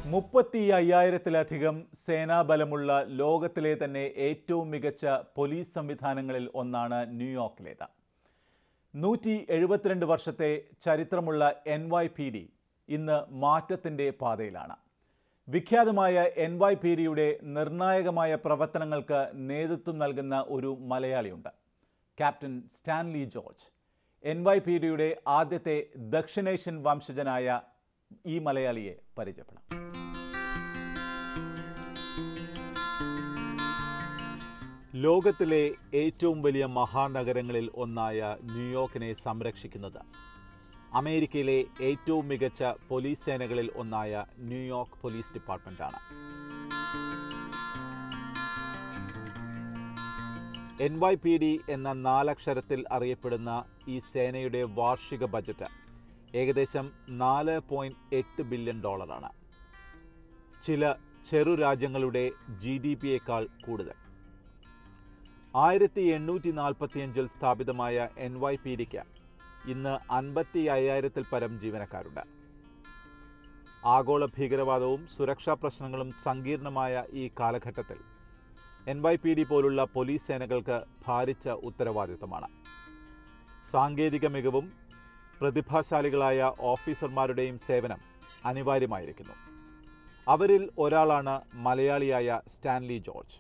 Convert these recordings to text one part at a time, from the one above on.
മുപ്പത്തി അയ്യായിരത്തിലധികം സേനാബലമുള്ള ലോകത്തിലെ തന്നെ ഏറ്റവും മികച്ച പോലീസ് സംവിധാനങ്ങളിൽ ഒന്നാണ് ന്യൂയോർക്കിലേത് നൂറ്റി എഴുപത്തിരണ്ട് വർഷത്തെ ചരിത്രമുള്ള എൻ വൈ പി ഡി ഇന്ന് മാറ്റത്തിൻ്റെ പാതയിലാണ് വിഖ്യാതമായ എൻ വൈ പി ഡിയുടെ നിർണായകമായ പ്രവർത്തനങ്ങൾക്ക് നേതൃത്വം നൽകുന്ന ഒരു മലയാളിയുണ്ട് captain Stanley George N Y P ഡിയുടെ ആദ്യത്തെ ദക്ഷിണേഷ്യൻ വംശജനായ ഈ മലയാളിയെ പരിചയപ്പെടാം ലോകത്തിലെ ഏറ്റവും വലിയ മഹാനഗരങ്ങളിൽ ഒന്നായ ന്യൂയോർക്കിനെ സംരക്ഷിക്കുന്നത് അമേരിക്കയിലെ ഏറ്റവും മികച്ച പോലീസ് സേനകളിൽ ഒന്നായ ന്യൂയോർക്ക് പോലീസ് ഡിപ്പാർട്ട്മെന്റാണ് എൻ വൈ പി ഡി എന്ന നാലക്ഷരത്തിൽ അറിയപ്പെടുന്ന ഈ സേനയുടെ വാർഷിക ബജറ്റ് ഏകദേശം നാല് പോയിന്റ് എട്ട് ബില്യൺ ഡോളറാണ് ചില ചെറു രാജ്യങ്ങളുടെ ജി ഡി പിയേക്കാൾ കൂടുതൽ ആയിരത്തി എണ്ണൂറ്റി നാൽപ്പത്തിയഞ്ചിൽ സ്ഥാപിതമായ എൻ വൈ പി ഡിക്ക് ഇന്ന് അൻപത്തി അയ്യായിരത്തിൽ പരം ജീവനക്കാരുണ്ട് ആഗോള ഭീകരവാദവും സുരക്ഷാ പ്രശ്നങ്ങളും സങ്കീർണമായ ഈ കാലഘട്ടത്തിൽ എൻ വൈ പി ഡി പോലുള്ള പോലീസ് സേനകൾക്ക് ഭാരിച്ച ഉത്തരവാദിത്തമാണ് സാങ്കേതിക മികവും പ്രതിഭാശാലികളായ ഓഫീസർമാരുടെയും സേവനം അനിവാര്യമായിരിക്കുന്നു അവരിൽ ഒരാളാണ് മലയാളിയായ Stanley George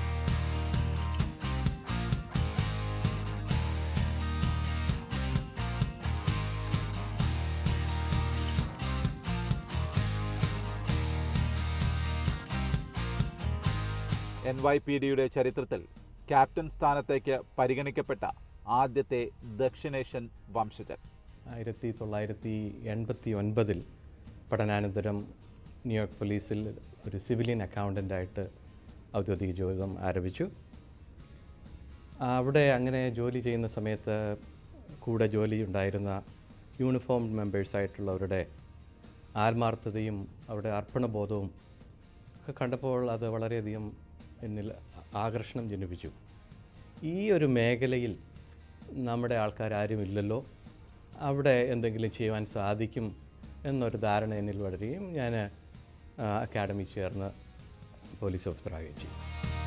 N Y P ഡിയുടെ ചരിത്രത്തിൽ ക്യാപ്റ്റൻ സ്ഥാനത്തേക്ക് പരിഗണിക്കപ്പെട്ട ആദ്യത്തെ ദക്ഷിണേഷ്യൻ വംശജൻ ആയിരത്തി തൊള്ളായിരത്തി എൺപത്തി ഒൻപതിൽ പഠനാനന്തരം ന്യൂയോർക്ക് പോലീസിൽ ഒരു സിവിലിയൻ അക്കൗണ്ടൻ്റായിട്ട് ഔദ്യോഗിക ജീവിതം ആരംഭിച്ചു അവിടെ അങ്ങനെ ജോലി ചെയ്യുന്ന സമയത്ത് കൂടെ ജോലി ഉണ്ടായിരുന്ന യൂണിഫോം മെമ്പേഴ്സായിട്ടുള്ളവരുടെ ആത്മാർത്ഥതയും അവരുടെ അർപ്പണബോധവും ഒക്കെ കണ്ടപ്പോൾ അത് വളരെയധികം എന്നിൽ ആകർഷണം ജനിപ്പിച്ചു ഈ ഒരു മേഖലയിൽ നമ്മുടെ ആൾക്കാരും ഇല്ലല്ലോ അവിടെ എന്തെങ്കിലും ചെയ്യുവാൻ സാധിക്കും എന്നൊരു ധാരണ എന്നിൽ വളരുകയും ഞാൻ അക്കാഡമി ചേർന്ന് പോലീസ് ഓഫീസറാകുകയും ചെയ്തു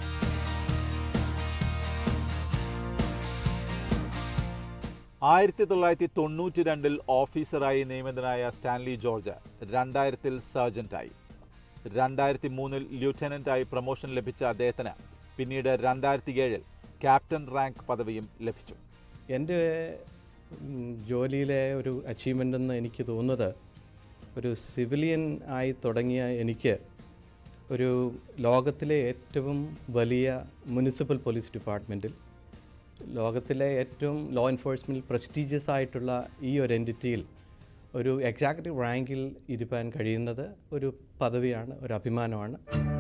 ആയിരത്തി തൊള്ളായിരത്തി തൊണ്ണൂറ്റി രണ്ടിൽ ഓഫീസറായി നിയമിതനായ സ്റ്റാൻലി ജോർജ് രണ്ടായിരത്തിൽ സർജന്റായി രണ്ടായിരത്തി മൂന്നിൽ ലൂട്ടനന്റായി പ്രൊമോഷൻ ലഭിച്ച അദ്ദേഹത്തിന് പിന്നീട് രണ്ടായിരത്തി ഏഴിൽ ക്യാപ്റ്റൻ റാങ്ക് പദവിയും ലഭിച്ചു എൻ്റെ ഉം, ജോലിയിലെ ഒരു അച്ചീവ്മെൻ്റ് എന്ന് എനിക്ക് തോന്നുന്നത് ഒരു സിവിലിയൻ ആയി തുടങ്ങിയ എനിക്ക് ഒരു ലോകത്തിലെ ഏറ്റവും വലിയ മുനിസിപ്പൽ പോലീസ് ഡിപ്പാർട്ട്മെൻറ്റിൽ ലോകത്തിലെ ഏറ്റവും ലോ എൻഫോഴ്സ്മെൻറ്റ് പ്രസ്റ്റീജിയസ് ആയിട്ടുള്ള ഈ ഒരു എൻറ്റിറ്റിയിൽ ഒരു എക്സാക്റ്റീവ് റാങ്കിൽ ഇരുപ്പാൻ കഴിയുന്നത് ഒരു പദവിയാണ് ഒരു അഭിമാനമാണ്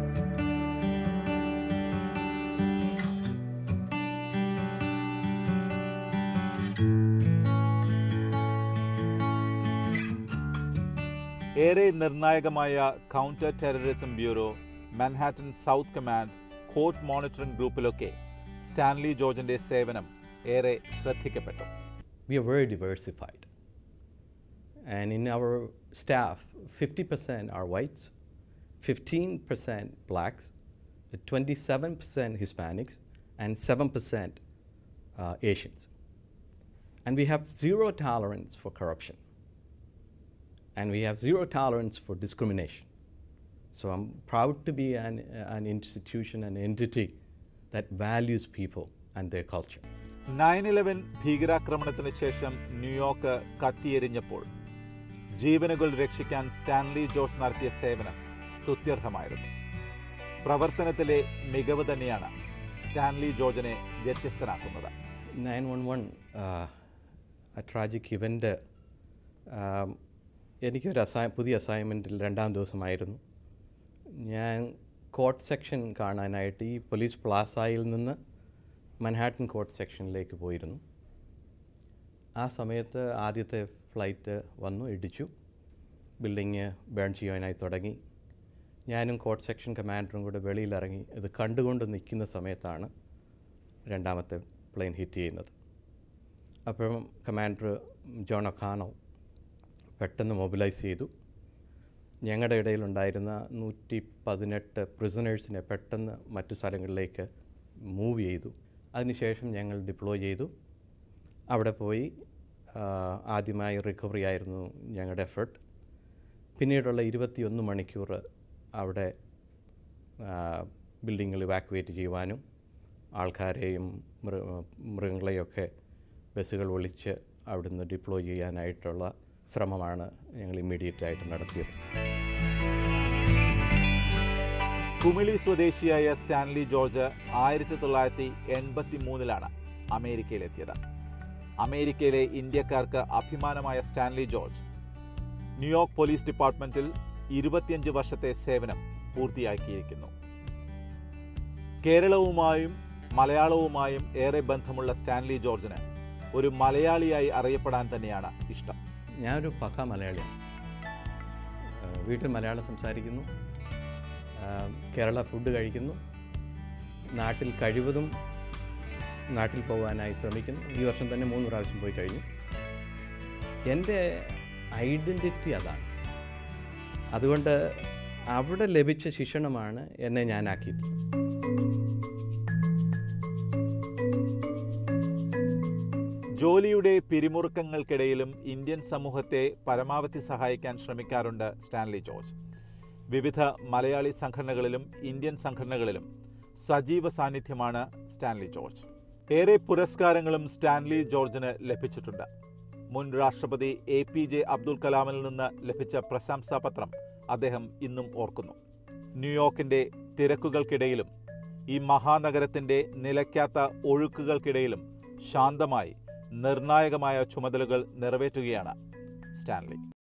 ഏറെ നിർണായകമായ counter terrorism bureau Manhattan south command court monitoring ഗ്രൂപ്പിലൊക്കെ സ്റ്റാൻലി ജോർജിന്റെ സേവനം ഏറെ ശ്രദ്ധിക്കപ്പെട്ടു we are very diversified. And in our staff, 50% are whites, 15% blacks, 27% Hispanics, and 7% uh, Asians. And we have zero tolerance for corruption. And we have zero tolerance for discrimination. So I'm proud to be an, an institution, an entity that values people and their culture. Nine eleven ഭീകരാക്രമണത്തിന് ശേഷം New York കത്തിയെരിഞ്ഞപ്പോൾ ജീവനുകൾ രക്ഷിക്കാൻ Stanley George നടത്തിയ സേവനം സ്തുത്യർഹമായിരുന്നു പ്രവർത്തനത്തിലെ മികവ് തന്നെയാണ് Stanley ജോർജിനെ വ്യത്യസ്തനാക്കുന്നത് 911 ആ ട്രാജിക് ഇവൻ്റ് എനിക്കൊരു അസൈ പുതിയ അസൈൻമെൻറ്റിൽ രണ്ടാം ദിവസമായിരുന്നു ഞാൻ കോർട്ട് സെക്ഷൻ കാണാനായിട്ട് ഈ പോലീസ് പ്ലാസായിൽ നിന്ന് മൻഹാട്ടൻ കോർട്ട് സെക്ഷനിലേക്ക് പോയിരുന്നു ആ സമയത്ത് ആദ്യത്തെ ഫ്ലൈറ്റ് വന്നു ഇടിച്ചു ബിൽഡിങ് ബേൺ ചെയ്യാനായി തുടങ്ങി ഞാനും കോർട്ട് സെക്ഷൻ കമാൻഡറും കൂടെ വെളിയിലിറങ്ങി ഇത് കണ്ടുകൊണ്ട് നിൽക്കുന്ന സമയത്താണ് രണ്ടാമത്തെ പ്ലെയിൻ ഹിറ്റ് ചെയ്യുന്നത് അപ്പം കമാൻഡർ ജോൺ ഒക്കാനോ പെട്ടെന്ന് മൊബിലൈസ് ചെയ്തു ഞങ്ങളുടെ ഇടയിലുണ്ടായിരുന്ന നൂറ്റി പതിനെട്ട് പ്രിസണേഴ്സിനെ പെട്ടെന്ന് മറ്റു സ്ഥലങ്ങളിലേക്ക് മൂവ് ചെയ്തു അതിനുശേഷം ഞങ്ങൾ ഡിപ്ലോയ് ചെയ്തു അവിടെ പോയി ആ, ആദ്യമായി റിക്കവറി ആയിരുന്നു ഞങ്ങളുടെ എഫേർട്ട് പിന്നീടുള്ള ഇരുപത്തിയൊന്ന് മണിക്കൂർ അവിടെ ബിൽഡിങ്ങൾ ഇവാക്യുവേറ്റ് ചെയ്യുവാനും ആൾക്കാരെയും മൃ മൃഗങ്ങളെയൊക്കെ ബസ്സുകൾ വിളിച്ച് അവിടുന്ന് ഡിപ്ലോയ് ചെയ്യാനായിട്ടുള്ള ശ്രമമാണ് ഞങ്ങൾ ഇമ്മീഡിയറ്റ് ആയിട്ട് നടത്തിയത് കുമിളി സ്വദേശിയായ സ്റ്റാൻലി ജോർജ് ആയിരത്തി തൊള്ളായിരത്തി എൺപത്തി മൂന്നിലാണ് അമേരിക്കയിലെത്തിയത് അമേരിക്കയിലെ ഇന്ത്യക്കാർക്ക് അഭിമാനമായ സ്റ്റാൻലി ജോർജ് ന്യൂയോർക്ക് പോലീസ് ഡിപ്പാർട്ട്മെന്റിൽ ഇരുപത്തിയഞ്ച് വർഷത്തെ സേവനം പൂർത്തിയാക്കിയിരിക്കുന്നു കേരളവുമായും മലയാളവുമായും ഏറെ ബന്ധമുള്ള സ്റ്റാൻലി ജോർജിന് ഒരു മലയാളിയായി അറിയപ്പെടാൻ തന്നെയാണ് ഇഷ്ടം ഞാനൊരു പക്ക മലയാളിയാണ് ആ, വീട്ടിൽ മലയാളം സംസാരിക്കുന്നു ആ, കേരള ഫുഡ് കഴിക്കുന്നു നാട്ടിൽ കഴിവതും നാട്ടിൽ പോകാനായി ശ്രമിക്കുന്നു ഈ വർഷം തന്നെ മൂന്ന് പ്രാവശ്യം പോയി കഴിഞ്ഞു എൻ്റെ ഐഡൻറ്റിറ്റി അതാണ് അതുകൊണ്ട് അവിടെ ലഭിച്ച ശിക്ഷണമാണ് എന്നെ ഞാനാക്കിയത് ജോലിയുടെ പിരിമുറുക്കങ്ങൾക്കിടയിലും ഇന്ത്യൻ സമൂഹത്തെ പരമാവധി സഹായിക്കാൻ ശ്രമിക്കാറുണ്ട് സ്റ്റാൻലി ജോർജ് വിവിധ മലയാളി സംഘടനകളിലും ഇന്ത്യൻ സംഘടനകളിലും സജീവ സാന്നിധ്യമാണ് സ്റ്റാൻലി ജോർജ് ഏറെ പുരസ്കാരങ്ങളും സ്റ്റാൻലി ജോർജിന് ലഭിച്ചിട്ടുണ്ട് മുൻ രാഷ്ട്രപതി എ പി ജെ അബ്ദുൽ കലാമിൽ നിന്ന് ലഭിച്ച പ്രശംസാപത്രം അദ്ദേഹം ഇന്നും ഓർക്കുന്നു ന്യൂയോർക്കിന്റെ തിരക്കുകൾക്കിടയിലും ഈ മഹാനഗരത്തിന്റെ നിലയ്ക്കാത്ത ഒഴുക്കുകൾക്കിടയിലും ശാന്തമായി നിർണായകമായ ചുമതലകൾ നിറവേറ്റുകയാണ് സ്റ്റാൻലി